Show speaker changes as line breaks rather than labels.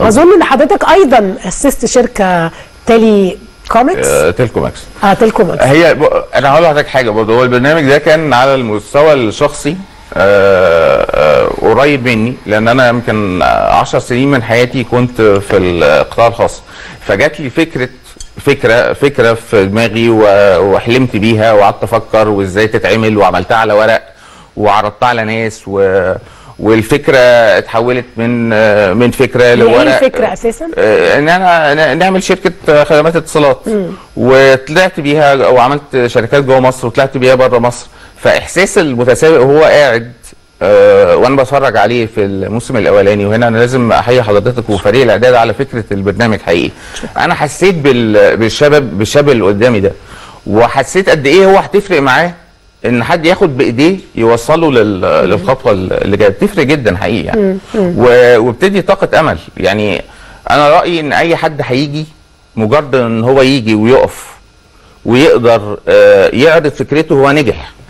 واظن ان حضرتك ايضا اسست شركه تالي كوميكس
آه، تيلكو ماكس
اه تيلكوميكس
هي ب... انا هقول لحضرتك حاجه برضه هو البرنامج ده كان على المستوى الشخصي آه، آه، قريب مني لان انا يمكن 10 سنين من حياتي كنت في القطاع الخاص فجات لي فكره فكره فكره في دماغي و- وحلمت بيها وقعدت افكر وازاي تتعمل وعملتها على ورق وعرضتها على ناس و والفكره اتحولت من آه، من فكره
هي
لورق
ايه الفكره اساسا؟
آه، ان انا ن- نعمل شركه خدمات اتصالات وطلعت بيها وعملت شركات جوه مصر وطلعت بيها بره مصر فاحساس المتسابق وهو قاعد آه، وانا بتفرج عليه في الموسم الاولاني وهنا انا لازم احيي حضرتك وفريق الاعداد على فكره البرنامج حقيقي انا حسيت بال- بالشباب بالشاب اللي قدامي ده وحسيت قد ايه هو هتفرق معاه ان حد ياخد بايديه يوصله لل- للخطوه اللي جايه بتفرق جدا حقيقي يعني و- وبتدي طاقه امل يعني انا رايي ان اي حد هيجي مجرد ان هو يجي ويقف ويقدر آه، يعرض فكرته هو نجح